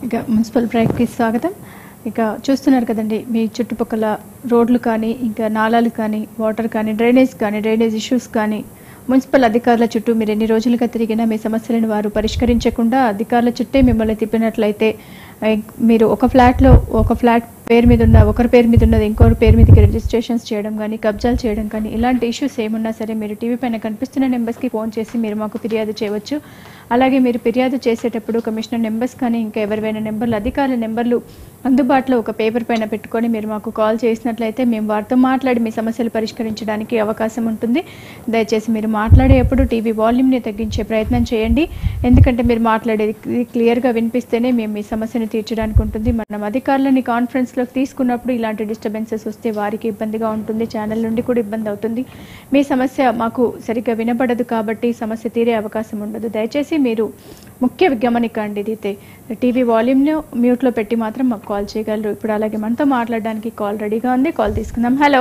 ఇక మున్సిపల్ బ్రేక్కి స్వాగతం ఇక చూస్తున్నారు కదండి మీ చుట్టుపక్కల రోడ్లు కానీ ఇంకా నాలాలు కానీ వాటర్ కానీ డ్రైనేజ్ కానీ డ్రైనేజ్ ఇష్యూస్ కానీ మున్సిపల్ అధికారుల చుట్టూ మీరు ఎన్ని రోజులుగా తిరిగినా మీ సమస్యలను వారు పరిష్కరించకుండా అధికారుల చుట్టే మిమ్మల్ని తిప్పినట్లయితే ఆ, మీరు ఒక ఫ్లాట్లో ఒక ఫ్లాట్ పేరు మీద ఉన్న ఒకరి పేరు మీద ఉన్నది ఇంకొకరి పేరు మీదకి రిజిస్ట్రేషన్స్ చేయడం కానీ కబ్జాలు చేయడం కానీ ఇలాంటి ఇష్యూస్ ఏమున్నా సరే మీరు టీవీ పైన కనిపిస్తున్న నెంబర్స్కి ఫోన్ చేసి మీరు మాకు ఫిర్యాదు చేయవచ్చు అలాగే మీరు ఫిర్యాదు చేసేటప్పుడు కమిషనర్ నెంబర్స్ కానీ ఇంకా ఎవరివైనా నెంబర్లు అధికారుల నెంబర్లు అందుబాటులో ఒక పేపర్ పైన పెట్టుకొని మీరు మాకు కాల్ చేసినట్లయితే మేము వారితో మాట్లాడి మీ సమస్యలు పరిష్కరించడానికి అవకాశం ఉంటుంది దయచేసి మీరు మాట్లాడేటప్పుడు టీవీ వాల్యూమ్ని తగ్గించే ప్రయత్నం చేయండి ఎందుకంటే మీరు మాట్లాడేది క్లియర్గా వినిపిస్తేనే మేము మీ సమస్యను తీర్చడానికి ఉంటుంది మనం అధికారులని కాన్ఫరెన్స్లోకి తీసుకున్నప్పుడు ఇలాంటి డిస్టర్బెన్సెస్ వస్తే వారికి ఇబ్బందిగా ఉంటుంది ఛానల్ నుండి కూడా ఇబ్బంది అవుతుంది మీ సమస్య మాకు సరిగ్గా వినపడదు కాబట్టి సమస్య తీరే అవకాశం ఉండదు దయచేసి మీరు ముఖ్య గమనిక అండి ఇది అయితే టీవీ వాల్యూమ్ను మ్యూట్లో పెట్టి మాత్రం మాకు కాల్ చేయగలరు ఇప్పుడు అలాగే మనతో మాట్లాడడానికి కాల్ రెడీగా ఉంది కాల్ తీసుకుందాం హలో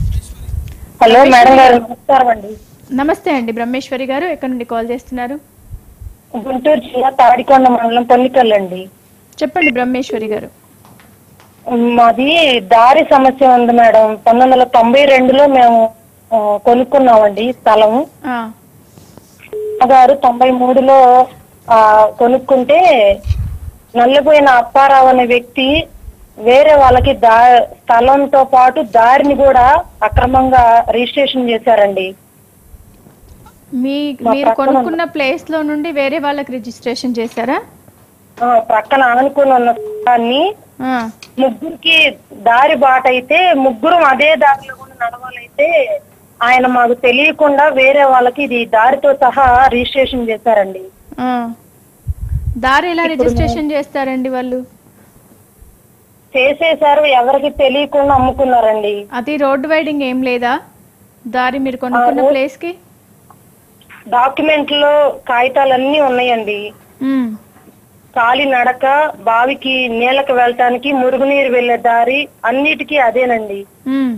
హలో మేడం గారు నమస్కారం అండి నమస్తే అండి బ్రహ్మేశ్వరి గారు ఎక్కడి నుండి కాల్ చేస్తున్నారు గుంటూరు జిల్లా తాడికొండ మండలం పొన్నికల్ అండి చెప్పండి బ్రహ్మేశ్వరి గారు మాది దారి సమస్య ఉంది మేడం పంతొమ్మిది వందల తొంభై రెండులో మేము ఆ, కొనుక్కున్నామండి స్థలం ఆ, మా గారు తొంభై మూడులో ఆ, కొనుక్కుంటే నల్లపోయిన అప్పారావు అనే వ్యక్తి వేరే వాళ్ళకి దా స్థలంతో పాటు దారిని కూడా అక్రమంగా రిజిస్ట్రేషన్ చేశారండి మీ మా మీరు పక్కన కొనుక్కున్న ప్లేస్ లో నుండి వేరే వాళ్ళకి రిజిస్ట్రేషన్ చేశారా ఆ, ప్రక్కన ఆనుకుని ఉన్న స్థలాన్ని ఆ, ముగ్గురికి దారి బాట అయితే ముగ్గురు అదే దారిలో కూడా నడవాలైతే ఆయన మాకు తెలియకుండా వేరే వాళ్ళకి ఇది దారితో సహా రిజిస్ట్రేషన్ చేశారండి ఆ. దారి ఎలా రిజిస్ట్రేషన్ చేస్తారండి వాళ్ళు చేసేసారు ఎవరికి తెలియకుండా అమ్ముకున్నారండి అది రోడ్ వైడింగ్ ఏం లేదా దారి మీరు కొనుక్కున్న ప్లేస్ కి డాక్యుమెంట్ లో కాగితాలన్నీ ఉన్నాయండి ఉమ్, కాలి నడక బావికి నీళ్ళకి వెళ్ళటానికి మురుగునీరు వెళ్లే దారి అన్నిటికీ అదేనండి ఉమ్.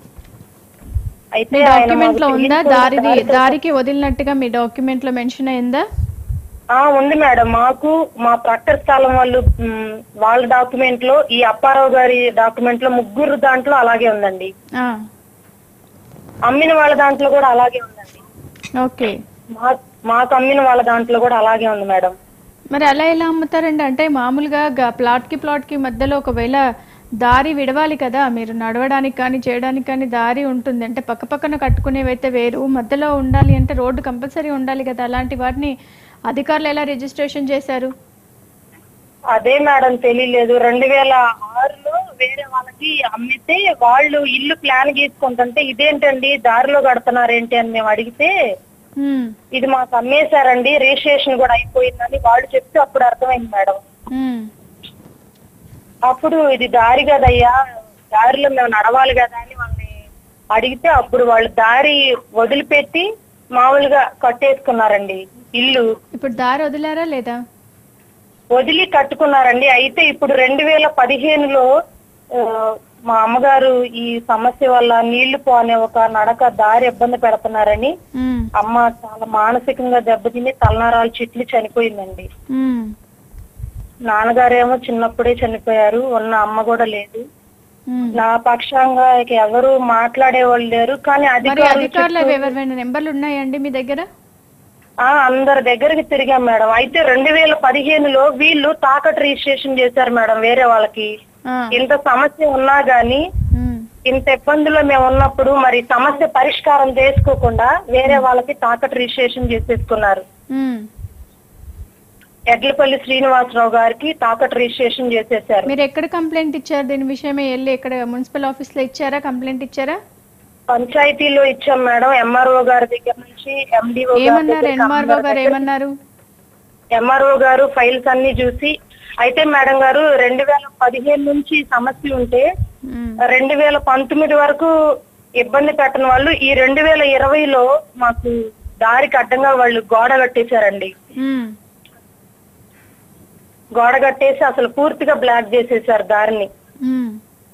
అయితే మీ ఆయన డాక్యుమెంట్ లో మాకు ఉందా తెలియకుండా దారిది దారితో- దారికి వదిలినట్టుగా మీ డాక్యుమెంట్ లో మెన్షన్ అయిందా ఆ ఉంది మేడం మాకు మా ప్రక్కన స్థలం వాళ్ళు మ్, వాళ్ళ డాక్యుమెంట్ లో ఈ అప్పారావు గారి డాక్యుమెంట్ లో ముగ్గురు దాంట్లో అలాగే ఉందండి ఆ, అమ్మిన వాళ్ళ దాంట్లో కూడా అలాగే ఉందండి ఓకే మా మాకు అమ్మిన వాళ్ళ దాంట్లో కూడా అలాగే ఉంది మేడం మరి అలా ఎలా అమ్ముతారండి అంటే మామూలుగా గా- ప్లాట్ కి ప్లాట్ కి మధ్యలో ఒకవేళ దారి విడవాలి కదా మీరు నడవడానికి కానీ చేయడానికి కానీ దారి ఉంటుంది అంటే పక్క పక్కన కట్టుకునేవైతే వేరు మధ్యలో ఉండాలి అంటే రోడ్డు కంపల్సరీ ఉండాలి కదా అలాంటి వాటిని అధికారులు ఎలా రిజిస్ట్రేషన్ చేశారు అదే మేడం తెలియలేదు రెండు వేల ఆరులో వేరే వాళ్ళకి అమ్మితే వాళ్ళు ఇల్లు ప్లాన్ గీసుకుంటుంటే ఇదేంటండి దారిలో కడుతున్నారేంటి అని మేము అడిగితే ఉమ్, ఇది మాకు అమ్మేశారండి రిజిస్ట్రేషన్ కూడా అయిపోయిందని వాళ్ళు చెప్తే అప్పుడు అర్థమైంది మేడం ఉమ్, అప్పుడు ఇది దారి కదయ్యా దారిలో మేము నడవాలి కదా అని వాళ్ళని అడిగితే అప్పుడు వాళ్ళు దారి వదిలిపెట్టి మామూలుగా కట్టేసుకున్నారండి ఇల్లు ఇప్పుడు దారి వదిలారా లేదా వదిలి కట్టుకున్నారండి అయితే ఇప్పుడు రెండు వేల పదిహేనులో ఆ, మా అమ్మగారు ఈ సమస్య వల్ల నీళ్లు పోనే ఒక నడక దారి ఇబ్బంది పెడుతున్నారని ఉమ్, అమ్మ చాలా మానసికంగా దెబ్బతిని తలనరాలు చిట్లు చనిపోయిందండి ఉమ్, నాన్నగారేమో చిన్నప్పుడే చనిపోయారు ఉన్న అమ్మ కూడా లేదు ఉమ్. నా పక్షంగా ఇక ఎవరు మాట్లాడేవాళ్ళు లేరు కానీ మరి అధికారులు అధికారులు ఎవరివైనా నెంబర్లు ఉన్నాయండి మీ దగ్గర ఆ అందరి దగ్గరికి తిరిగాం మేడం అయితే రెండు వేల పదిహేనులో వీళ్ళు తాకట్టు రిజిస్ట్రేషన్ చేశారు మేడం వేరే వాళ్ళకి ఆ, ఇంత సమస్య ఉన్నా గానీ ఉమ్, ఇంత ఇబ్బందుల్లో మేము ఉన్నప్పుడు మరి సమస్య పరిష్కారం చేసుకోకుండా వేరే వాళ్ళకి తాకట్టు రిజిస్ట్రేషన్ చేసేసుకున్నారు ఉమ్. ఎడ్లపల్లి శ్రీనివాసరావు గారికి తాకట్టు రిజిస్ట్రేషన్ చేసేసారు మీరు ఎక్కడ కంప్లైంట్ ఇచ్చారు దీని విషయమే వెళ్ళి ఎక్కడ మున్సిపల్ ఆఫీస్ లో ఇచ్చారా కంప్లైంట్ ఇచ్చారా పంచాయతీలో ఇచ్చాం మేడం ఎంఆర్ఓ గారి దగ్గర నుంచి ఎండిఓ ఏమన్నారు ఎంఆర్ఓ గారు ఏమన్నారు ఎంఆర్ఓ గారు ఫైల్స్ అన్ని చూసి అయితే మేడం గారు రెండు వేల పదిహేను నుంచి సమస్య ఉంటే ఉమ్, రెండు వేల పంతొమ్మిది వరకు ఇబ్బంది పెట్టిన వాళ్ళు ఈ రెండు వేల ఇరవైలో మాకు దారికి అడ్డంగా వాళ్ళు గోడ కట్టేశారండి ఉమ్, గోడ కట్టేసి అసలు పూర్తిగా బ్లాక్ చేసేసారు దారిని ఉమ్.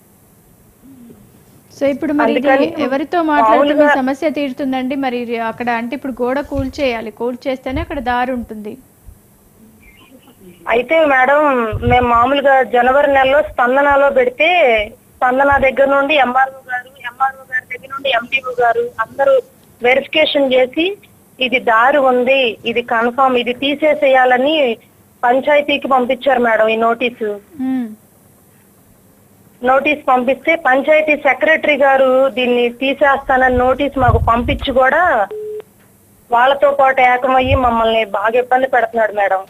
సో ఇప్పుడు మరి ఇది అందుకని ఎవరితో మాట్లాడితే మీ మామూలుగా- సమస్య తీరుతుందండి మరి ఇది అక్కడ అంటే ఇప్పుడు గోడ కూల్చేయాలి కూల్చేస్తేనే అక్కడ దారి ఉంటుంది అయితే మేడం మేము మామూలుగా జనవరి నెలలో స్పందనలో పెడితే స్పందన దగ్గర నుండి ఎంఆర్ఓ గారు ఎంఆర్ఓ గారి దగ్గర నుండి ఎంపీఓ గారు అందరూ వెరిఫికేషన్ చేసి ఇది దారి ఉంది ఇది కన్ఫర్మ్ ఇది తీసేసేయాలని పంచాయతీకి పంపించారు మేడం ఈ నోటీసు ఉమ్. నోటీస్ పంపిస్తే పంచాయతీ సెక్రటరీ గారు దీన్ని తీసేస్తానని నోటీస్ మాకు పంపించి కూడా వాళ్ళతో పాటు ఏకమయ్యి మమ్మల్ని బాగా ఇబ్బంది పెడుతున్నాడు మేడం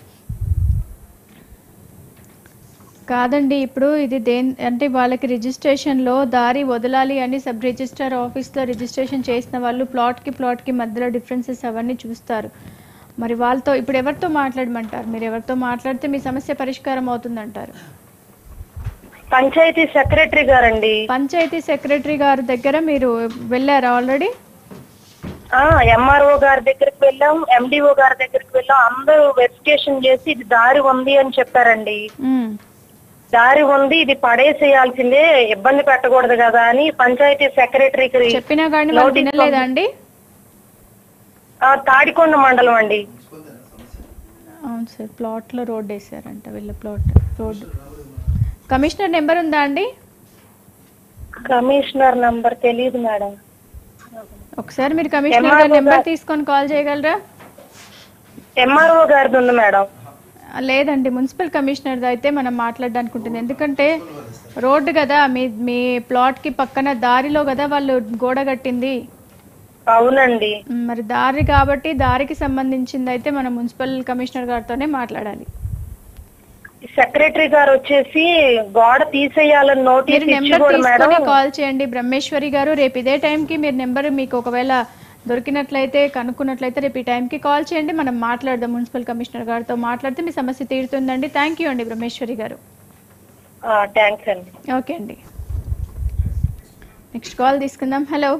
కాదండి ఇప్పుడు ఇది దేని అంటే వాళ్ళకి రిజిస్ట్రేషన్లో దారి వదలాలి అని సబ్ రిజిస్ట్రార్ ఆఫీస్లో రిజిస్ట్రేషన్ చేసిన వాళ్ళు ప్లాట్కి ప్లాట్కి మధ్యలో డిఫరెన్సెస్ అవన్నీ చూస్తారు మరి వాళ్ళతో ఇప్పుడు ఎవరితో మాట్లాడమంటారు మీరు ఎవరితో మాట్లాడితే మీ సమస్య పరిష్కారం అవుతుందంటారు పంచాయతీ సెక్రటరీ గారండి పంచాయతీ సెక్రటరీ గారి దగ్గర మీరు వెళ్ళారా ఆల్రెడీ ఆ ఎంఆర్ఓ గారి దగ్గరికి వెళ్ళాం ఎండిఓ గారి దగ్గరికి వెళ్ళాం అందరూ వెరిఫికేషన్ చేసి ఇది దారి ఉంది అని చెప్పారండి ఉమ్. దారి ఉంది ఇది పడేసేయాల్సిందే ఇబ్బంది పెట్టకూడదు కదా అని పంచాయతీ సెక్రటరీకి చెప్పినా కానీ వాళ్ళు Notice వినలేదా అండి ఆ, తాడికొండ మండలం అండి అవును సార్ ప్లాట్లో రోడ్ వేసారంట వీళ్ళ ప్లాట్ రోడ్ కమిషనర్ నెంబర్ ఉందా అండి కమిషనర్ నంబర్ తెలియదు మేడం ఒకసారి మీరు కమిషనర్ గారి నెంబర్ తీసుకొని కాల్ చేయగలరా ఎంఆర్ఓ గారిది ఉంది మేడం ఆ, లేదండి మున్సిపల్ కమిషనర్ అయితే మనం మాట్లాడడానికి ఉంటుంది ఎందుకంటే రోడ్డు కదా మీ మీ ప్లాట్కి పక్కన దారిలో కదా వాళ్ళు గోడ కట్టింది అవునండి మ్, మరి దారి కాబట్టి దారికి సంబంధించింది అయితే మనం మున్సిపల్ కమిషనర్ గారితోనే మాట్లాడాలి సెక్రటరీ గారు వచ్చేసి గోడ తీసేయాలని మీరు నోటీస్ ఇచ్చి నెంబర్ కూడా తీసుకొని మేడం కాల్ చేయండి బ్రహ్మేశ్వరి గారు రేపు ఇదే టైంకి మీరు నెంబర్ మీకు ఒకవేళ దొరికినట్లయితే కనుక్కున్నట్లయితే రేపు ఈ టైంకి కాల్ చేయండి మనం మాట్లాడదాం మున్సిపల్ కమిషనర్ గారితో మాట్లాడితే మీ సమస్య తీరుతుందండి థ్యాంక్ యూ అండి బ్రహ్మేశ్వరి గారు థ్యాంక్స్ అండి ఓకే అండి నెక్స్ట్ కాల్ తీసుకుందాం హలో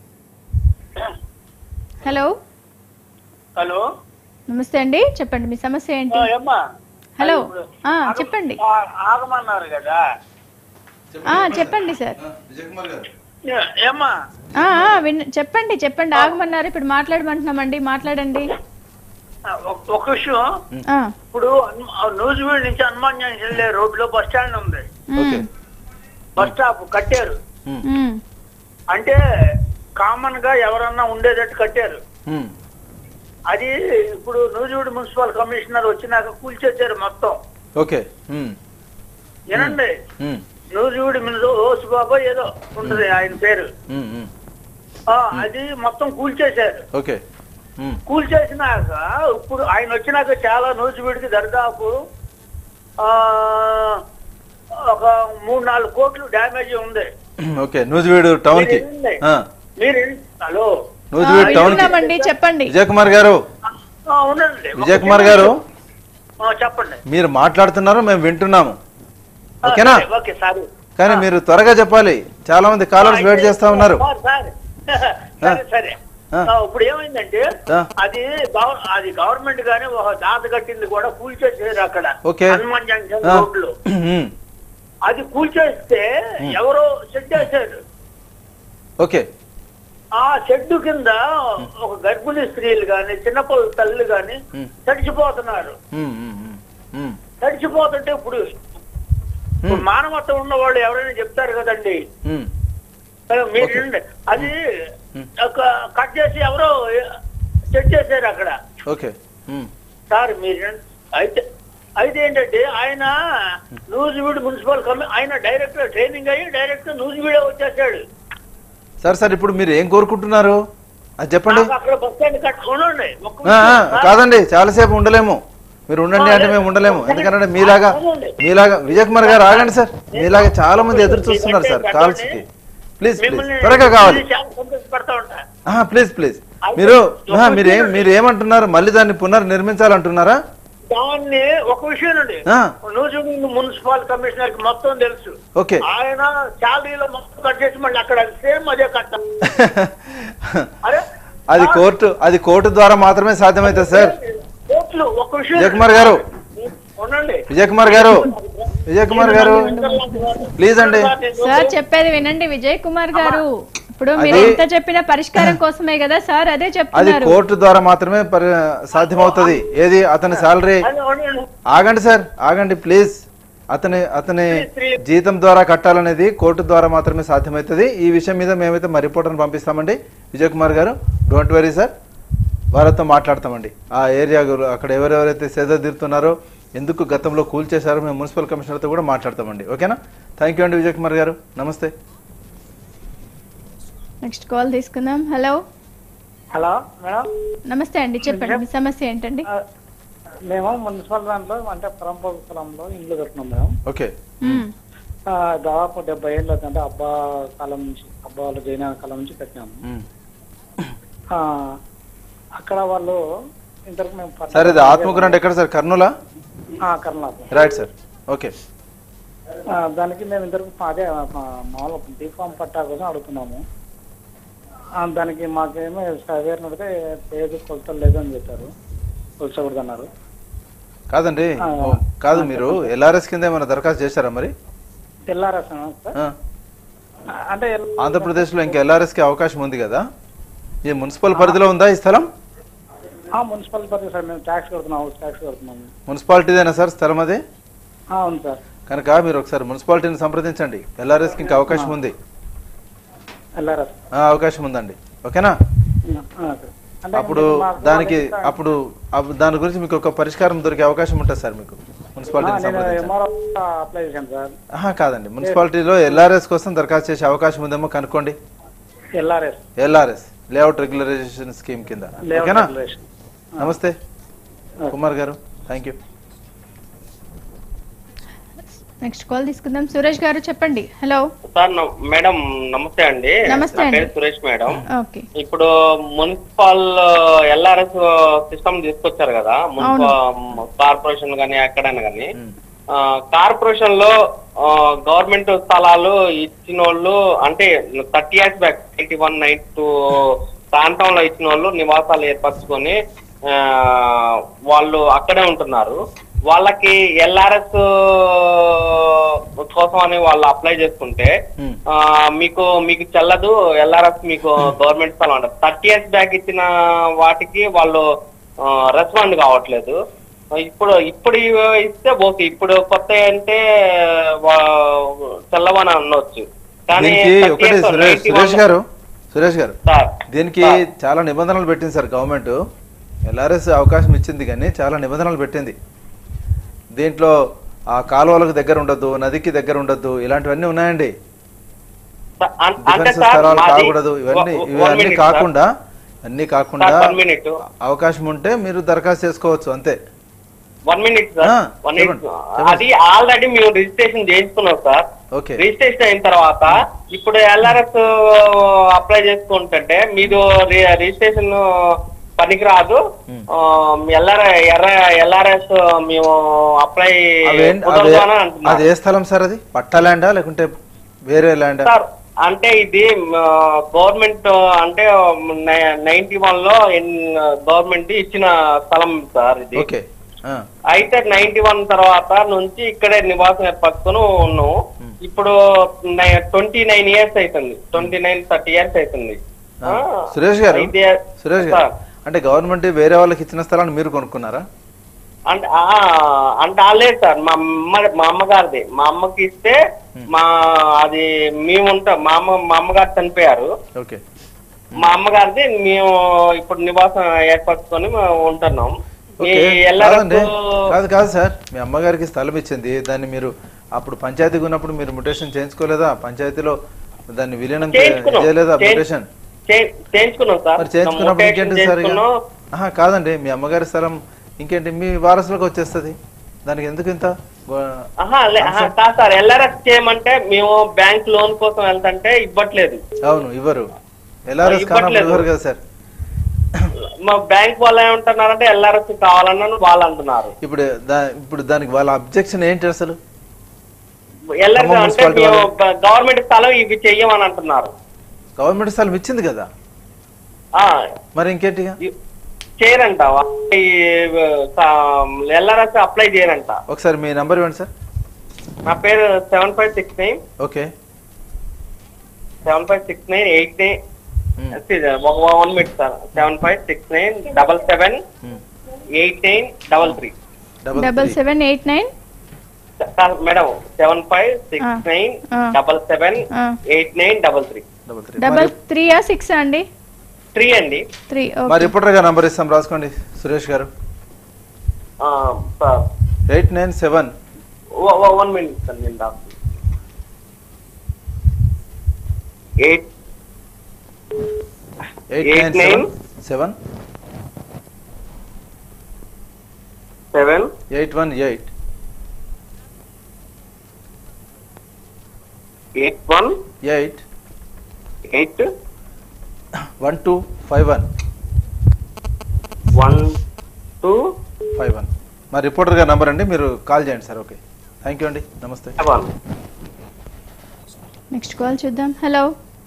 హలో హలో నమస్తే అండి చెప్పండి మీ సమస్య ఏంటి ఆ, ఏమ్మా హలో ఇప్పుడు ఆ, ఆగ- చెప్పండి ఆ, ఆగమన్నారు కదా ఆ, చెప్పండి సార్ ఏ- ఏమ్మా ఆ, ఆ, విన్ చెప్పండి చెప్పండి ఆగమన్నారు ఇప్పుడు మాట్లాడమంటున్నామండి మాట్లాడండి ఆ, ఒక- ఒక విషయం ఆ, ఇప్పుడు హను- ఆ నూజివీడు నుంచి హనుమాన్ జంక్షన్ వెళ్ళే రోడ్ లో బస్ స్టాండ్ ఉంది మ్, బస్ స్టాప్ కట్టారు మ్, అంటే కామన్ గా ఎవరన్నా ఉండేటట్టు కట్టారు అది ఇప్పుడు నూజివీడు మున్సిపల్ కమిషనర్ వచ్చినాక కూల్చేశారు మొత్తం ఓకే ఉమ్, వినండి ఉమ్, నూజివీడు మున్సిపల్ ఓసు బాబా ఏదో ఉంటుంది ఆయన పేరు ఉమ్, ఉమ్. ఆ, అది మొత్తం కూల్చేశారు ఓకే ఉమ్, కూల్చేసినాక ఇప్పుడు ఆయన వచ్చినాక చాలా నూజివీడికి దరిదాపు ఆ, ఒక మూడు నాలుగు కోట్లు డ్యామేజ్ ఉంది ఓకే నూజివీడు టౌన్ కి ఆ, మీరు హలో ఆ, నూజివీడు టౌన్ కి వింటున్నామండి చెప్పండి విజయ్ కుమార్ గారు ఆ, ఉండండి విజయ్ కుమార్ గారు ఆ, చెప్పండి మీరు మాట్లాడుతున్నారు మేము వింటున్నాము ఆ, ఓకేనా సరే, ఓకే సారీ కానీ మీరు త్వరగా చెప్పాలి చాలా మంది కాలర్స్ వెయిట్ చేస్తా ఉన్నారు సార్, సార్. సరే సరే ఆ. ఆ, ఇప్పుడు ఏమైందంటే ఆ. అది గవ- అది గవర్నమెంట్ గానీ ఒక దాత కట్టింది కూడా కూల్చేసారు అక్కడ ఓకే. హనుమాన్ జంక్షన్ ఆ, రోడ్ లో ఉమ్, అది కూల్చేస్తే ఎవరో షెడ్ వేశారు ఓకే ఆ షెడ్ కింద ఒక గర్భిణీ స్త్రీలు గాని చిన్నపిల్లల తల్లి గాని ఉమ్. తడిచిపోతున్నారు ఉమ్, ఉమ్, ఉమ్, ఉమ్, తడిచిపోతుంటే ఇప్పుడు ఇప్పుడు మానవత్వం ఉన్న వాళ్ళు ఎవరైనా చెప్తారు కదండి ఉమ్, మీరు వినండి. అది ఒక కట్ చేసి ఎవరో సెట్ చేశారు అక్కడ ఓకే ఉమ్, సార్ మీరు వినండి. అయితే అయితే ఏంటంటే ఆయన నూజివీడు మున్సిపల్ కమి ఆయన డైరెక్టర్ ట్రైనింగ్ అయ్యి డైరెక్టర్ నూజివీడే వచ్చేసాడు సార్ సార్ ఇప్పుడు మీరు ఏం కోరుకుంటున్నారు అది చెప్పండి నాకు అక్కడ బస్ స్టాండ్ కట్టుకోండి ఒక్క ఆ, ఆ, నిమిషం. కాదండి చాలాసేపు ఉండలేము మీరు ఉండండి అంటే మేము ఉండలేము ఎందుకంటే మీలాగా మీలాగా విజయ్ కుమార్ గారు ఆగండి సార్ మీలాగా చాలా మంది ఎదురు చూస్తున్నారు సార్ కాల్స్ కి ప్లీజ్ ప్లీజ్ మిమ్మల్ని త్వరగా కావాలి చాలా సంతోషపడతా ఉంటా ఆహా, ప్లీజ్ ప్లీజ్ మీరు ఆహా, మీరు ఏం మీరు ఏమంటున్నారు మళ్ళీ దాన్ని పునర్నిర్మించాలంటున్నారా దాన్ని ఒక విషయం అండి ఆ. నూజివీడు మున్సిపల్ కమిషనర్ కి మొత్తం తెలుసు ఓకే ఆయన శాలరీలో మొత్తం కట్ చేసి మళ్ళీ అక్కడ సేమ్ అదే కట్ట అరే అది కోర్టు అది కోర్టు ద్వారా మాత్రమే సాధ్యమవుతుంది సార్ కోర్టులు ఒక విషయం విజయ్ కుమార్ గారు. ఉండండి విజయ్ కుమార్ గారు విజయ్ కుమార్ గారు ప్లీజ్ అండి సార్ చెప్పేది వినండి విజయ్ కుమార్ గారు ఇప్పుడు మీరు అది- ఎంత చెప్పినా పరిష్కారం కోసమే కదా సార్ అదే అది చెప్తున్నారు కోర్టు ద్వారా మాత్రమే పరి- సాధ్యమవుతుంది ఏది అతని శాలరీ అది అవునండి. ఆగండి సార్ ఆగండి ప్లీజ్ అతని అతని జీతం ద్వారా కట్టాలనేది కోర్టు ద్వారా మాత్రమే సాధ్యమవుతుంది ఈ విషయం మీద మేమైతే మా రిపోర్టర్ని పంపిస్తామండి విజయ్ కుమార్ గారు డోంట్ వెరీ సార్ వారితో మాట్లాడతామండి ఆ ఏరియా గురు- అక్కడ ఎవరెవరైతే సేద తీరుతున్నారో ఎందుకు గతంలో కూల్చేశారో మేము మున్సిపల్ కమిషనర్తో కూడా మాట్లాడతామండి ఓకేనా థ్యాంక్ యూ అండి విజయ్ కుమార్ గారు నమస్తే నెక్స్ట్ కాల్ తీసుకుందాం హలో హలో మేడం నమస్తే అండి చెప్పండి మీ సమస్య ఏంటండి ఆ, మేము మున్సిపల్ దాంట్లో అంటే పరంపర స్థలంలో ఇల్లు కట్టినాం మేడం ఓకే మ్మ్. ఆ, దాదాపు డెబ్బై ఏళ్ళు అవుతుంది అబ్బా కాలం నుంచి అబ్బా వాళ్ళ జైన కాలం నుంచి కట్టినాము మ్మ్. ఆ, అక్కడ వాళ్ళు ఇంతవరకు మేము పట్ట- సార్ ఇది ఆత్మకూరు అంటే ఎక్కడ సార్ కర్నూలా ఆ, కర్ణాటక రైట్ సార్ ఓకే ఆ, దానికి మేము ఇంతవరకు అదే మా- మామూలు డిఫామ్ పట్టా కోసం అడుగుతున్నాము ఆ, దానికి మాకేమో సర్వేర్ నడితే లేదు కొలతలు లేదు అని చెప్పారు కొలచకూడదు అన్నారు కాదండి ఆ, ఓ, కాదు మీరు ఎల్ఆర్ఎస్ కింద ఏమైనా దరఖాస్తు చేశారా మరి తెల్లారా సార్ ఆ, అంటే ఆంధ్రప్రదేశ్లో ఇంకా ఎల్ఆర్ఎస్ కి అవకాశం ఉంది కదా ఈ మున్సిపల్ పరిధిలో ఉందా ఈ స్థలం ఆ, మున్సిపల్ పరిధి సార్ మేము ట్యాక్స్ కడుతున్నాం హౌస్ ట్యాక్స్ కడుతున్నాము మున్సిపాలిటీదేనా సార్ స్థలం అది ఆ, అవును సార్ కనుక మీరు ఒకసారి మున్సిపాలిటీని సంప్రదించండి ఎల్ఆర్ఎస్ కి ఇంకా అవకాశం ఉంది వెళ్ళారా ఆ, అవకాశం ఉందండి ఓకేనా అంటే అప్పుడు మీరు మాకు దానికి ఇంకా- అప్పుడు అప్పుడు దాని గురించి మీకు ఒక పరిష్కారం దొరికే అవకాశం ఉంటుంది సార్ మీకు ఆ, మున్సిపాలిటీని నేను సంప్రదించండి ఎంఆర్ఓ అప్లై చేశాను సార్ ఆహా, కాదండి మున్సిపాలిటీలో ఎల్ఆర్ఎస్ కోసం దరఖాస్తు చేసే అవకాశం ఉందేమో కనుక్కోండి LRS LRS layout regularisation scheme కింద ఓకేనా నమస్తే కుమార్ గారు థ్యాంక్ యూ నెక్స్ట్ కాల్ తీసుకుందాం సురేష్ గారు చెప్పండి హలో సార్ న- మేడం నమస్తే అండి నమస్తే నా అండి. పేరు సురేష్ మేడం ఓకే ఇప్పుడు మున్సిపల్ ఎల్ఆర్ఎస్ సిస్టమ్ తీసుకొచ్చారు కదా మున్సిపల్ కార్పొరేషన్ గానీ ఎక్కడైనా గానీ ఆ, కార్పొరేషన్ లో గవర్నమెంట్ స్థలాలు ఇచ్చిన వాళ్ళు అంటే thirty years back ninety one ninety two ప్రాంతంలో ఇచ్చిన వాళ్ళు నివాసాలు ఏర్పరచుకొని ఆ, వాళ్ళు అక్కడే ఉంటున్నారు వాళ్ళకి ఎల్ఆర్ఎస్ కోసం అని వాళ్ళు అప్లై చేసుకుంటే Hmm. ఆ, మీకు మీకు చెల్లదు ఎల్ఆర్ఎస్ మీకు గవర్నమెంట్ స్థలం అంటారు థర్టీ ఇయర్స్ బ్యాక్ ఇచ్చిన వాటికి వాళ్ళు రెస్పాండ్ కావట్లేదు ఇప్పుడు ఇప్పుడు ఇవి ఇస్తే ఓకే ఇప్పుడు కొత్త అంటే వా- చెల్లవని అనొచ్చు కానీ దీనికి 30 ఒకటి years, సురేష్ 91 సురేష్ గారు సురేష్ గారు సార్ దీనికి చాలా నిబంధనలు పెట్టింది సార్ గవర్నమెంట్ ఎల్ఆర్ఎస్ అవకాశం ఇచ్చింది కానీ చాలా నిబంధనలు పెట్టింది దీంట్లో ఆ కాలువలకు దగ్గర ఉండొద్దు నదికి దగ్గర ఉండొద్దు ఇలాంటివన్నీ ఉన్నాయండి సార్, అన్- అంటే డిఫెన్స్ సార్ స్థలాలు మాది కాకూడదు ఇవన్నీ ఒ- ఒ- one ఇవన్నీ minute, కాకుండా అన్ని కాకుండా సార్, one minute. అవకాశం ఉంటే మీరు దరఖాస్తు చేసుకోవచ్చు అంతే వన్ మినిట్ సార్ ఆ, వన్ మినిట్ చెప్పండి, చెప్పండి. అది ఆల్రెడీ మేము రిజిస్ట్రేషన్ చేయించుకున్నాం సార్ ఓకే రిజిస్ట్రేషన్ అయిన తర్వాత ఇప్పుడు ఎల్ఆర్ఎస్ అప్లై చేసుకుంటుంటే మీరు రి- రిజిస్ట్రేషన్ పనికిరాదు ఎల్ఆర్ ఎర్ర ఎల్ఆర్ఎస్ మేము అప్లై అవేంటి కుదరదు అదే అని అది అంటున్నారు ఏ స్థలం సార్ అది పట్టా ల్యాండా లేకుంటే వేరే ల్యాండా సార్ అంటే ఇది గవర్నమెంట్ అంటే నైన్టీ వన్ లో గవర్నమెంట్ ఇచ్చిన స్థలం సార్ ఇది ఓకే ఆ, అయితే నైన్టీ వన్ తర్వాత నుంచి ఇక్కడే నివాసం ఏర్పరచుకొని ఉన్నాం ఇప్పుడు ట్వంటీ నైన్ ఇయర్స్ అవుతుంది ట్వంటీ నైన్ థర్టీ ఇయర్స్ అవుతుంది ఆ. ఆ, సురేష్ గారు అయితే సురేష్ గారు సార్, అంటే గవర్నమెంట్ వేరే వాళ్ళకి ఇచ్చిన స్థలాన్ని మీరు కొనుక్కున్నారా అంటే ఆ, అంటే లేదు సార్ మా అమ్మ మా అమ్మగారిది మా అమ్మకి ఇస్తే మా అది మేము ఉంటాం మా అమ్మ మా అమ్మగారు చనిపోయారు ఓకే మా అమ్మగారిది మేము ఇప్పుడు నివాసం ఏర్పరచుకొని మేము ఉంటున్నాం ఈ ఓకే ఎల్ఆర్ఎస్ కాదండి కాదు కాదు సార్ మీ అమ్మగారికి స్థలం ఇచ్చింది దాన్ని మీరు అప్పుడు పంచాయతీగా ఉన్నప్పుడు మీరు ముటేషన్ చేయించుకోలేదా పంచాయతీలో దాన్ని విలీనం చే- చేయించుకున్నాం. చేయలేదా చేయి- ముటేషన్ చే- చేయించుకున్నాం సార్ మరి చేయించుకున్నప్పుడు ముటేషన్ ఇంకేంటి సార్ ఇక? చేసుకున్నాం. ఆహా, కాదండి మీ అమ్మగారి స్థలం ఇంకేంటి మీ వారసులకు వచ్చేస్తుంది దానికి ఎందుకు ఇంత వా- ఆహా, లే- ఆహా, కాదు సార్ ఎల్ఆర్ఎస్ చేయమంటే మేము బ్యాంక్ లోన్ కోసం వెళ్తుంటే ఇవ్వట్లేదు అవును ఇవ్వరు ఎల్ఆర్ఎస్ కానప్పుడు ఇవ్వట్లేదు. ఇవ్వరు కదా సార్ మా బ్యాంక్ వాళ్ళు ఏమంటున్నారంటే ఎల్ఆర్ఎస్ కావాలన్న వాళ్ళు అంటున్నారు ఇప్పుడు దా- ఇప్పుడు దానికి వాళ్ళ అబ్జెక్షన్ ఏంటి అసలు ఎల్ఆర్ఎస్ ఖమ్మం అంటే మున్సిపాలిటీ మేము వాళ్ళు. గవర్నమెంట్ స్థలం ఇవి చెయ్యమని అంటున్నారు గవర్నమెంట్ స్థలం ఇచ్చింది కదా ఆ, మరి ఇంకేంటిగా ఇ- చేయరంట ఈ ఎల్ఆర్ఎస్ అప్లై చేయరంట ఒకసారి మీ నంబర్ ఇవ్వండి సార్ నా పేరు seven five six nine okay seven five six nine eight nine Hmm. One minute sir seven five six nine double seven Hmm. Eight nine double three double seven eight nine madam seven five Ah. Six nine Ah. Double seven Ah. Eight nine double three double three double త్రీయా six అండి three అండి three మా reporter గారు number ఇస్తాం రాసుకోండి సురేష్ గారు eight nine seven one minute sir నేను రాస్తాను eight eight Eight nine nine. Seven seven eight one eight eight one eight eight one two five one one two five one మా reporter గారి number అండి మీరు call చేయండి sir okay thank you అండి నమస్తే seven next call చూద్దాం hello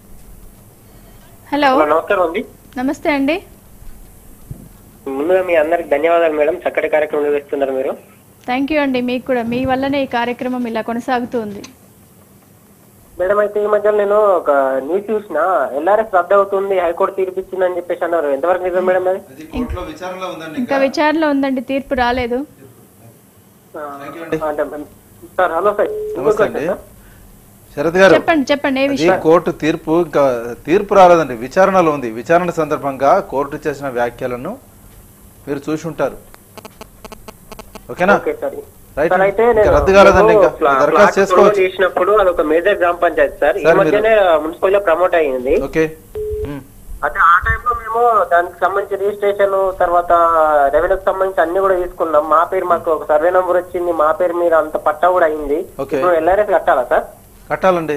hello నమస్కారం అండి నమస్తే అండి ముందుగా మీ అందరికి ధన్యవాదాలు మేడం చక్కటి కార్యక్రమం నిర్వహిస్తున్నారు మీరు థ్యాంక్ యూ అండి మీకు కూడా మీ వల్లనే ఈ కార్యక్రమం ఇలా కొనసాగుతూ ఉంది మేడం అయితే ఈ మధ్య నేను ఒక న్యూస్ చూసిన ఎల్ఆర్ఎస్ రద్దు అవుతుంది హైకోర్టు తీర్పు ఇచ్చిందని చెప్పేసి అన్నారు ఎంతవరకు నిజం మేడం అది అది కోర్టులో విచారణలో ఉందండి ఇంకా విచారణలో ఉందండి తీర్పు రాలేదు ఆ, అంటే సార్ హలో సార్ నమస్తే అండి శరత్ గారు చెప్పండి చెప్పండి ఏ అది విషయం కోర్టు తీర్పు ఇంకా తీర్పు రాలేదండి విచారణలో ఉంది విచారణ సందర్భంగా కోర్టు చేసిన వ్యాఖ్యలను మీరు చూసి ఉంటారు ఓకేనా ఓకే సార్ రైట్ సార్ అయితే ఇంకా నేను రద్దు కాలేదండి ఇంకా ఫ్లా- దరఖాస్తు ఫ్లాట్ కొనుగోలు చేసుకోవచ్చు చేసినప్పుడు అదొక మేజర్ గ్రామ పంచాయతీ సార్ ఈ సార్, మీరు- మధ్యనే మున్సిపల్ లో ప్రమోట్ అయ్యింది ఓకే ఉమ్. అంటే ఆ టైంలో మేము దానికి సంబంధించి రిజిస్ట్రేషన్ తర్వాత రెవెన్యూకి సంబంధించి అన్ని కూడా తీసుకున్నాం మా పేరు మాకు ఒక సర్వే నంబర్ వచ్చింది మా పేరు మీద అంత పట్టా కూడా అయింది ఓకే. ఇప్పుడు ఎల్ఆర్ఎస్ కట్టాలా సార్ కట్టాలండి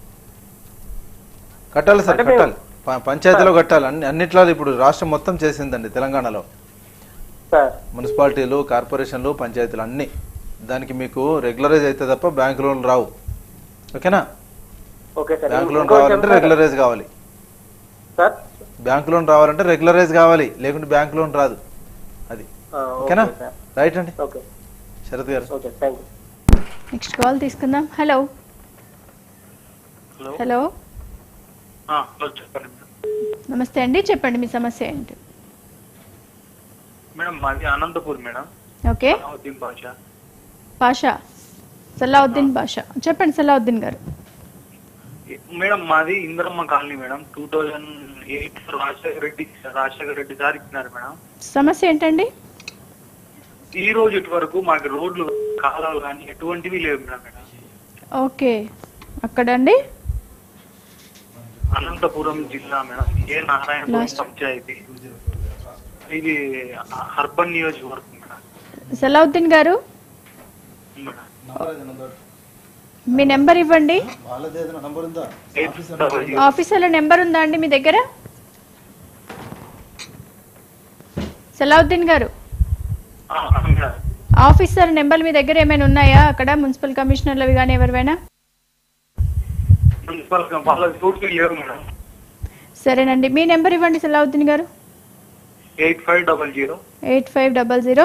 కట్టాలి సార్ అంటే మేము- కట్టాలి ప- పంచాయతీలో కట్టాలి అన్ని అన్నిట్లో ఇప్పుడు రాష్ట్రం మొత్తం చేసిందండి తెలంగాణలో సార్ మున్సిపాలిటీలు కార్పొరేషన్లు పంచాయతీలు అన్ని దానికి మీకు రెగ్యులరైజ్ అయితే తప్ప బ్యాంక్ లోన్ రావు ఓకేనా ఓకే సార్ బ్యాంక్ లోన్ ఇంకో విషయం కావాలంటే సార్. రెగ్యులరైజ్ కావాలి సార్ బ్యాంక్ లోన్ రావాలంటే రెగ్యులరైజ్ కావాలి లేకుంటే బ్యాంక్ లోన్ రాదు అది ఆ, ఓకేనా ఓకే సార్ రైట్ అండి ఓకే శరత్ గారు okay thank you next call తీసుకుందాం హలో హలో చెప్పండి నమస్తే అండి చెప్పండి మీ సమస్య ఏంటి మేడం మాది అనంతపూర్ మేడం ఓకే ఉద్దీన్ బాషా పాషా సలావుద్దీన్ బాషా చెప్పండి సలావుద్దీన్ గారు మేడం మాది Indiramma colony madam two thousand eight Rajasekhara Reddy Rajasekhara Reddy గారు ఇచ్చినారు మేడం సమస్య ఏంటండి ఈ రోజు ఇటు వరకు మాకు రోడ్లు కాలాలు కానీ ఎటువంటివి లేవు మేడం మేడం ఓకే అక్కడండి అనంతపురం జిల్లా మేడం ఏ నారాయణపురం Last. పంచాయతీ ఇది అర్బన్ నియోజకవర్గం మేడం సలావుద్దీన్ గారు మేడం మీ నెంబర్ ఇవ్వండి ఎయిట్ డబల్ జీరో ఆఫీసర్ల నెంబర్ ఉందా అండి మీ దగ్గర సలావుద్దీన్ గారు ఆ, ఆ, మేడం. ఆఫీసర్ నెంబర్ మీ దగ్గర ఏమైనా ఉన్నాయా అక్కడ మున్సిపల్ కమిషనర్లవి కానీ ఎవరివైనా మున్సిపల్ గా వాళ్ళకి పూర్తి లేవు మేడం సరేనండి మీ నెంబర్ ఇవ్వండి సలావుద్దీన్ గారు eight five double zero eight five double zero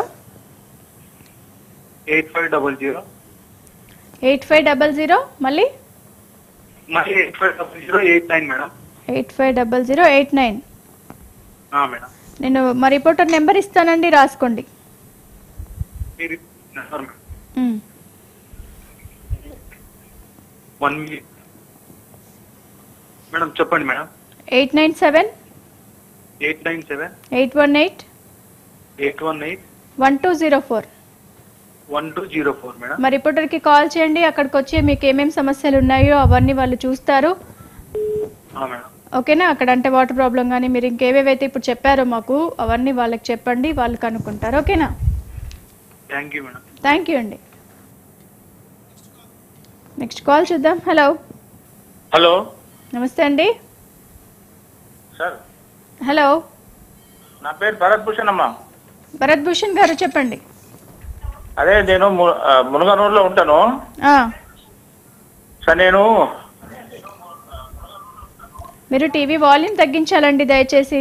eight five double zero eight five double zero మళ్ళీ మళ్ళీ eight five double zero eight nine madam eight five double zero eight nine ఆ, madam నేను మా reporter number ఇస్తానండి రాసుకోండి మీరు number madam um. One minute madam చెప్పండి madam eight nine seven eight nine seven eight one eight eight one eight one two zero four one two zero four madam మా రిపోర్టర్కి call చేయండి అక్కడికి వచ్చి మీకు ఏమేమి సమస్యలు ఉన్నాయో అవన్నీ వాళ్ళు చూస్తారు ఆ, మేడం ఓకేనా అక్కడ అంటే వాటర్ ప్రాబ్లం కానీ మీరు ఇంకేవేవైతే ఇప్పుడు చెప్పారో మాకు అవన్నీ వాళ్ళకి చెప్పండి వాళ్ళు కనుక్కుంటారు ఓకేనా thank you madam thank you అండి నెక్స్ట్ కాల్ చూద్దాం హలో హలో నమస్తే అండి సార్ హలో నా పేరు భరత్ భూషణ్ అమ్మా భరత్ భూషణ్ గారు చెప్పండి అదే నేను ము- ఆ, మునగనూరులో ఉంటాను ఆ, సార్ నేను మీరు టీవీ వాల్యూమ్ తగ్గించాలండి దయచేసి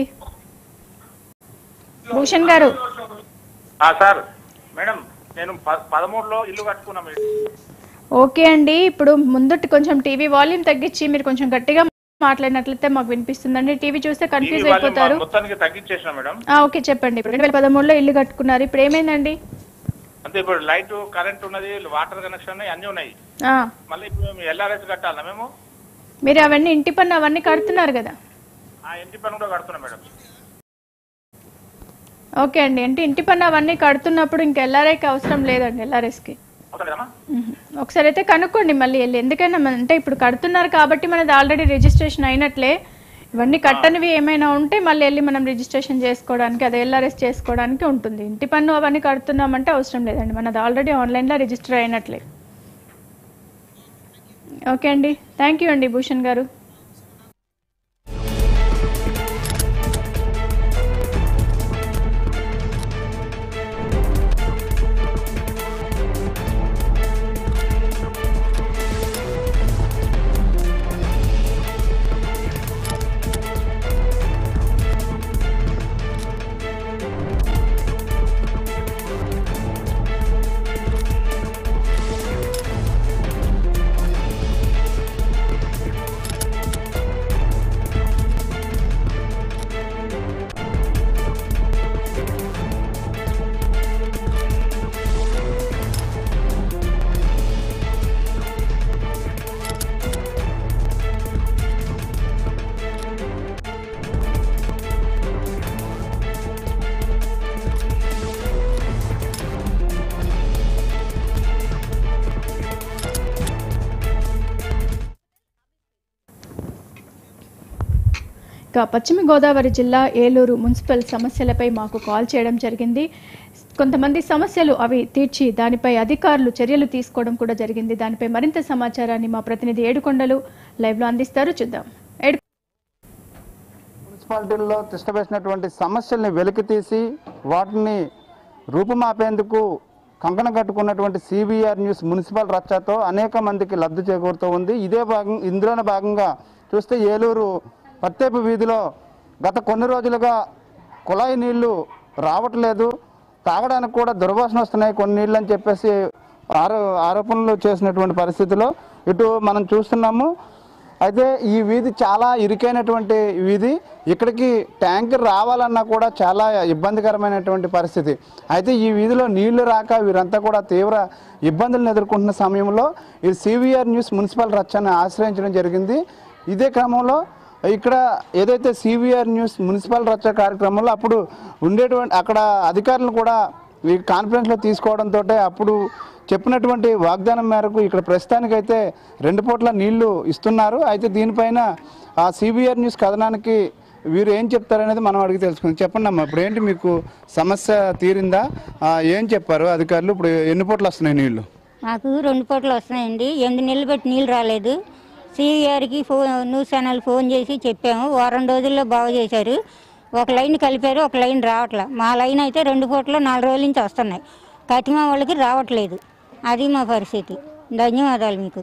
భూషణ్ గారు ఆ, సార్ మేడం నేను ప- పదమూడులో ఇల్లు కట్టుకున్నా మేడం ఓకే అండి ఇప్పుడు ముందటి కొంచెం టీవీ వాల్యూమ్ తగ్గించి మీరు కొంచెం గట్టిగా మాట్లాడినట్లయితే మాకు వినిపిస్తుందండి టీవీ చూస్తే టీవీ కన్ఫ్యూజ్ వాళ్ళు అయిపోతారు మొత్తానికి తగ్గించేసిన మేడం ఆ, ఓకే చెప్పండి ఇప్పుడు రెండు వేల పదమూడులో ఇల్లు కట్టుకున్నారు ఇప్పుడు ఏమైందండి అంటే ఇప్పుడు లైట్ కరెంట్ ఉన్నది వాటర్ కనెక్షన్ అన్ని ఉన్నాయి ఆ, మళ్ళీ ఇప్పుడు మేము ఎల్ఆర్ఎస్ కట్టాలా మేము మీరు అవన్నీ ఇంటి పన్ను అవన్నీ కడుతున్నారు కదా ఆ ఇంటి పని కూడా కడుతున్నాం మేడం ఓకే అండి అంటే ఇంటి పన్ను అవన్నీ కడుతున్నప్పుడు ఇంకా ఎల్ఆర్ఐకి అవసరం లేదండి ఎల్ఆర్ఎస్కి అవుతుంది కదమ్మా ఒకసారి అయితే కనుక్కోండి మళ్ళీ వెళ్ళి ఎందుకైనా మన- అంటే ఇప్పుడు కడుతున్నారు కాబట్టి మనది ఆల్రెడీ రిజిస్ట్రేషన్ అయినట్లే ఇవన్నీ కట్టనివి ఏమైనా ఉంటే మళ్ళీ వెళ్ళి మనం రిజిస్ట్రేషన్ చేసుకోవడానికి అదే ఎల్ఆర్ఎస్ చేసుకోవడానికి ఉంటుంది ఇంటి పన్ను అవన్నీ కడుతున్నామంటే అవసరం లేదండి మనది ఆల్రెడీ ఆన్లైన్లో రిజిస్టర్ అయినట్లే ఓకే అండి థ్యాంక్ యూ అండి భూషణ్ గారు ఇక పశ్చిమ గోదావరి జిల్లా ఏలూరు మున్సిపల్ సమస్యలపై మాకు కాల్ చేయడం జరిగింది కొంతమంది సమస్యలు అవి తీర్చి దానిపై అధికారులు చర్యలు తీసుకోవడం కూడా జరిగింది దానిపై మరింత సమాచారాన్ని మా ప్రతినిధి ఏడుకొండలు లైవ్లో అందిస్తారు చూద్దాం ఏడు మున్సిపాలిటీల్లో తిష్టవేసినటువంటి సమస్యల్ని వెలికితీసి వాటిని రూపుమాపేందుకు కంకణం కట్టుకున్నటువంటి సిబిఆర్ న్యూస్ మున్సిపల్ రచ్చతో అనేక మందికి లబ్ధి చేకూరుతూ ఉంది ఇదే భాగం ఇందులోనే భాగంగా చూస్తే ఏలూరు పత్తేపు వీధిలో గత కొన్ని రోజులుగా కుళాయి నీళ్లు రావట్లేదు తాగడానికి కూడా దుర్వాసన వస్తున్నాయి కొన్ని నీళ్ళు అని చెప్పేసి ఆరో ఆరోపణలు చేసినటువంటి పరిస్థితిలో ఇటు మనం చూస్తున్నాము అయితే ఈ వీధి చాలా ఇరుకైనటువంటి వీధి ఇక్కడికి ట్యాంకర్ రావాలన్నా కూడా చాలా ఇబ్బందికరమైనటువంటి పరిస్థితి అయితే ఈ వీధిలో నీళ్లు రాక వీరంతా కూడా తీవ్ర ఇబ్బందులను ఎదుర్కొంటున్న సమయంలో ఈ సివిఆర్ న్యూస్ మున్సిపల్ రచ్చని ఆశ్రయించడం జరిగింది ఇదే క్రమంలో ఇక్కడ ఏదైతే సివిఆర్ న్యూస్ మున్సిపల్ రచ్చ కార్యక్రమంలో అప్పుడు ఉండేటువంటి అక్కడ అధికారులు కూడా ఈ కాన్ఫరెన్స్లో తీసుకోవడంతో అప్పుడు చెప్పినటువంటి వాగ్దానం మేరకు ఇక్కడ ప్రస్తుతానికైతే రెండు పూట్ల నీళ్లు ఇస్తున్నారు అయితే దీనిపైన ఆ సిబిఆర్ న్యూస్ కథనానికి వీరు ఏం చెప్తారనేది మనం అడిగి తెలుసుకుందాం చెప్పండి అమ్మా ఇప్పుడు ఏంటి మీకు సమస్య తీరిందా ఆ, ఏం చెప్పారు అధికారులు ఇప్పుడు ఎన్ని పూటలు వస్తున్నాయి నీళ్లు మాకు రెండు పూటలు వస్తున్నాయండి ఎనిమిది నెలలు పెట్టి నీళ్ళు రాలేదు సివిఆర్కి ఫోన్ న్యూస్ ఛానల్ ఫోన్ చేసి చెప్పాము వారం రోజుల్లో బాగు చేశారు ఒక లైన్ కలిపారు ఒక లైన్ రావట్లే మా లైన్ అయితే రెండు పూటలు నాలుగు రోజుల నుంచి వస్తున్నాయి కటిమా వాళ్ళకి రావట్లేదు అది మా పరిస్థితి ధన్యవాదాలు మీకు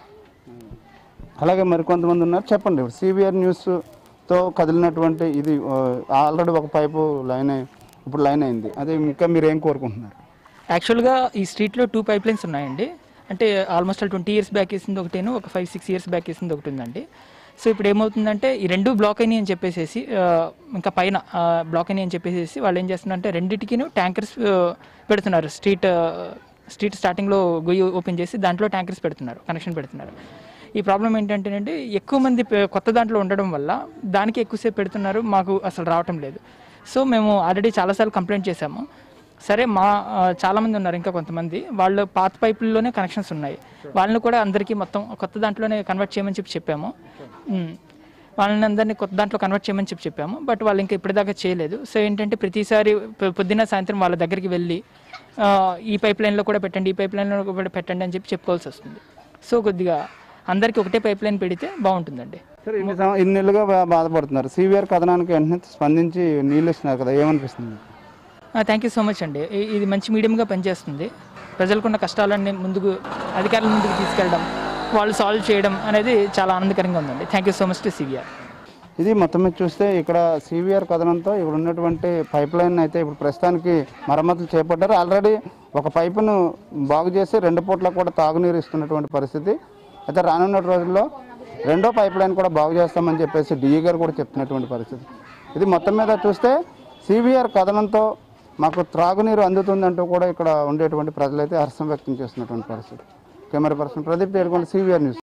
అలాగే మరికొంతమంది ఉన్నారు చెప్పండి ఇప్పుడు సిబిఆర్ న్యూస్తో కదిలినటువంటి ఇది ఆల్రెడీ ఒక పైపు లైన్ అయి- ఇప్పుడు లైన్ అయింది అదే ఇంకా మీరు ఏం కోరుకుంటున్నారు యాక్చువల్గా ఈ స్ట్రీట్లో టూ పైప్ లైన్స్ ఉన్నాయండి అంటే ఆల్మోస్ట్ ట్వంటీ ఇయర్స్ బ్యాక్ వేసింది ఒకటేను ఒక ఫైవ్ సిక్స్ ఇయర్స్ బ్యాక్ వేసింది ఒకటి ఉందండి సో ఇప్పుడు ఏమవుతుందంటే ఈ రెండు బ్లాక్ అయినాయి అని చెప్పేసి ఇంకా పైన బ్లాక్ అయినాయి అని చెప్పేసి వాళ్ళు ఏం చేస్తున్నారంటే రెండింటికి ట్యాంకర్స్ పెడుతున్నారు స్ట్రీట్ స్ట్రీట్ స్టార్టింగ్లో గొయ్యి ఓపెన్ చేసి దాంట్లో ట్యాంకర్స్ పెడుతున్నారు కనెక్షన్ పెడుతున్నారు ఈ ప్రాబ్లం ఏంటంటేనండి ఎక్కువ మంది పె- కొత్త దాంట్లో ఉండడం వల్ల దానికి ఎక్కువసేపు పెడుతున్నారు మాకు అసలు రావటం లేదు సో మేము ఆల్రెడీ చాలాసార్లు కంప్లైంట్ చేశాము సరే మా ఆ, చాలా మంది ఉన్నారు ఇంకా కొంతమంది వాళ్ళు పాత పైపుల్లోనే కనెక్షన్స్ ఉన్నాయి వాళ్ళని కూడా అందరికీ మొత్తం కొత్త దాంట్లోనే కన్వర్ట్ చేయమని చెప్పి చెప్పాము ఉమ్. వాళ్ళని అందరినీ కొత్త దాంట్లో కన్వర్ట్ చేయమని చెప్పి చెప్పాము బట్ వాళ్ళు ఇంకా ఇప్పటిదాకా చేయలేదు సో ఏంటంటే ప్రతిసారి పొ- పొద్దున్న సాయంత్రం వాళ్ళ దగ్గరికి వెళ్ళి ఆ, ఈ పైప్ లైన్లో కూడా పెట్టండి ఈ పైప్ లైన్లో కూడా పెట్టండి అని చెప్పి చెప్పుకోవాల్సి వస్తుంది సో కొద్దిగా అందరికీ ఒకటే పైప్ లైన్ పెడితే బాగుంటుందండి సరే ఇన్ని సం- ఇన్ని నెలలుగా బా- బాధపడుతున్నారు సివిఆర్ కథనానికి వెంటనే స్పందించి నీళ్ళు ఇస్తున్నారు కదా ఏమనిపిస్తుంది థ్యాంక్ యూ సో మచ్ అండి ఇ- ఇది మంచి మీడియంగా పనిచేస్తుంది ప్రజలకున్న కష్టాలన్నీ ముందుకు అధికారుల ముందుకు తీసుకెళ్ళడం వాళ్ళు సాల్వ్ చేయడం అనేది చాలా ఆనందకరంగా ఉందండి thank you so much to CVR ఇది మొత్తం మీద చూస్తే ఇక్కడ సివిఆర్ కథనంతో ఇక్కడ ఉన్నటువంటి పైప్ లైన్ అయితే ఇప్పుడు ప్రస్తుతానికి మరమ్మతులు చేపట్టారు ఆల్రెడీ ఒక పైపును బాగు చేసి రెండు పూట్ల కూడా తాగునీరు ఇస్తున్నటువంటి పరిస్థితి అయితే రానున్న రోజుల్లో రెండో పైప్ లైన్ కూడా బాగు చేస్తామని చెప్పేసి డిఈ గారు కూడా చెప్తున్నటువంటి పరిస్థితి ఇది మొత్తం మీద చూస్తే సివిఆర్ కథనంతో మాకు త్రాగునీరు అందుతుందంటూ కూడా ఇక్కడ ఉండేటువంటి ప్రజలైతే హర్షం వ్యక్తం చేస్తున్నటువంటి పరిస్థితి camera person Pradeep Yedukonda CVR news